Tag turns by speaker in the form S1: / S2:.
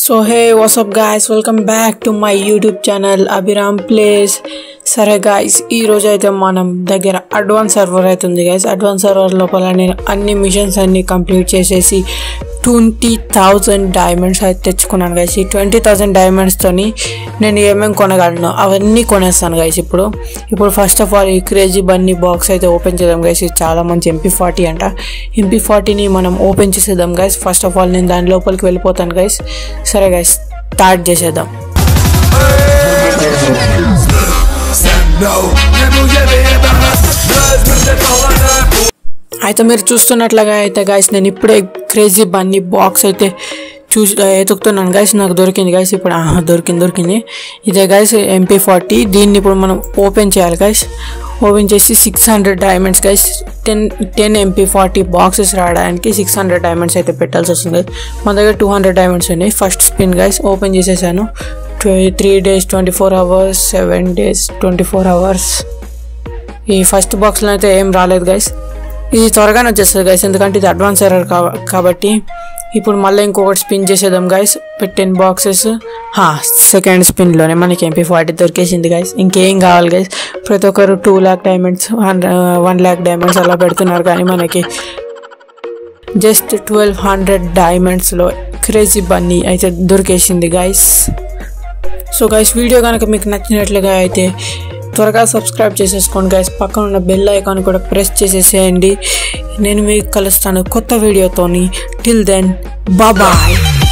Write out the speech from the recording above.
S1: So hey what's up guys welcome back to my YouTube channel Abhiram place సరే guys ఈ రోజు అయితే మనం దగ్గర అడ్వాన్స్ సర్వర్ అయితే ఉంది గాయస్ అడ్వాన్స్ సర్వర్ లోపల నేను అన్ని మిషన్స్ అన్ని కంప్లీట్ చేసేసి ట్వంటీ థౌజండ్ డైమండ్స్ అయితే తెచ్చుకున్నాను గైస్ ఈ ట్వంటీ థౌజండ్ డైమండ్స్తోని నేను ఏమేమి కొనగలను అవన్నీ కొనేస్తాను గైస్ ఇప్పుడు ఇప్పుడు ఫస్ట్ ఆఫ్ ఆల్ ఈ క్రేజీ బన్నీ బాక్స్ అయితే ఓపెన్ చేద్దాం గైస్ ఇది చాలా మంచి ఎంపీ ఫార్టీ అంట ఎంపీ ఫార్టీని మనం ఓపెన్ చేసేద్దాం గైస్ ఫస్ట్ ఆఫ్ ఆల్ నేను దాని లోపలికి వెళ్ళిపోతాను గైస్ సరే గైస్ స్టార్ట్ చేసేద్దాం
S2: No, nie będziemy jebać Bez będzie kochane
S1: అయితే మీరు చూస్తున్నట్లుగా అయితే గైస్ నేను ఇప్పుడే క్రేజీ బన్నీ బాక్స్ అయితే చూసి ఎతుకుతున్నాను గైస్ నాకు దొరికింది గైస్ ఇప్పుడు ఆహా, దొరికింది దొరికింది ఇదే గైస్ ఎంపీ ఫార్టీ దీన్ని ఇప్పుడు మనం ఓపెన్ చేయాలి గైస్ ఓపెన్ చేసి six hundred diamonds guys ten ten MP forty boxes రావడానికి సిక్స్ హండ్రెడ్ డైమండ్స్ అయితే పెట్టాల్సి వస్తుంది guys. మన దగ్గర టూ హండ్రెడ్ డైమండ్స్ ఉన్నాయి ఫస్ట్ స్పిన్ గైస్ ఓపెన్ చేసేసాను three days twenty four hours seven days twenty four hours ఈ ఫస్ట్ బాక్స్లో అయితే ఏం రాలేదు గైస్ ఇది త్వరగానే వచ్చేస్తుంది గైస్ ఎందుకంటే ఇది అడ్వాన్స్ ఎర్రర్ కాబట్టి ఇప్పుడు మళ్ళీ ఇంకొకటి స్పిన్ చేసేద్దాం గైస్ టెన్ బాక్సెస్ సెకండ్ స్పిన్లోనే మనకి ఎంపీ ఫార్టీ దొరికేసింది గైస్ ఇంకేం కావాలి గైస్ ప్రతి ఒక్కరు two lakh diamonds one lakh diamonds అలా పెడుతున్నారు కానీ మనకి జస్ట్ ట్వెల్వ్ హండ్రెడ్ డైమండ్స్లో క్రేజీ బన్నీ అయితే దొరికేసింది గైస్ సో గైస్ వీడియో కనుక మీకు నచ్చినట్లుగా అయితే త్వరగా సబ్స్క్రైబ్ చేసేసుకోండి గైస్ పక్కన ఉన్న బెల్ ఐకాన్ కూడా ప్రెస్ చేసేసేయండి నేను మీకు కలుస్తాను కొత్త వీడియోతోని టిల్ దెన్ బాబాయ్